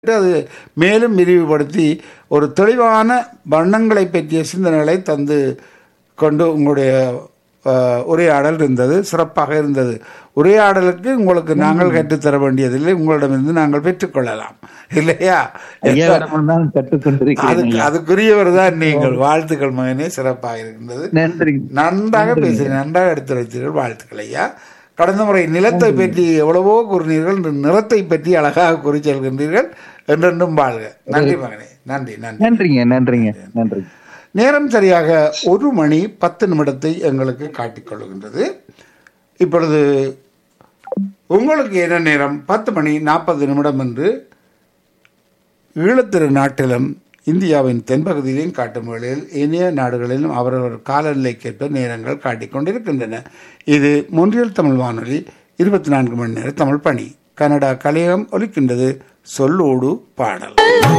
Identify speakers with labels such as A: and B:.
A: அது மேலும் விரிவுபடுத்தி ஒரு தெளிவான வண்ணங்களை பற்றிய சிந்தனைகளை தந்து கொண்டு உங்களுடைய அஹ், உரையாடல் இருந்தது சிறப்பாக இருந்தது உரையாடலுக்கு உங்களுக்கு நாங்கள் கற்றுத்தர வேண்டியதில்லை உங்களிடமிருந்து நாங்கள் பெற்றுக்கொள்ளலாம் இல்லையா
B: ஐயாவிடம் தான் கற்றுக்கொண்டிருக்கிறேன்
A: அதுக்கு
B: ஐயா.
A: அதுக்குரியவர் தான் நீங்கள் வாழ்த்துக்கள் மகனே சிறப்பாக இருக்கின்றது
B: நன்றி
A: நன்றாக பேசுகிறேன் நன்றாக எடுத்து வைத்தீர்கள் வாழ்த்துக்கள் ஐயா கடந்த முறை நிலத்தை பற்றி எவ்வளவோ கூறினீர்கள் இன்று நிறத்தை பற்றி அழகாக கூறி செல்கின்றீர்கள் என்றென்றும் வாழ்க நன்றி மகனே நன்றி நன்றி
B: நன்றிங்க நன்றிங்க நன்றி
A: நேரம் சரியாக ஒரு மணி பத்து நிமிடத்தை எங்களுக்கு காட்டிக் கொள்கின்றது இப்பொழுது உங்களுக்கு என்ன நேரம் பத்து மணி நாற்பது நிமிடம் என்று ஈழத்திரு நாட்டிலும் இந்தியாவின் தென்பகுதியிலும் காட்டும் வேளையில் இனிய நாடுகளிலும் அவரவர் காலநிலைக்கேற்ப நேரங்கள் காட்டிக் கொண்டிருக்கின்றன இது மொன்றியல் தமிழ் வானொலி இருபத்தி நான்கு மணி நேர தமிழ் பணி கனடா கலையகம் ஒலிக்கின்றது சொல்லோடு பாடல்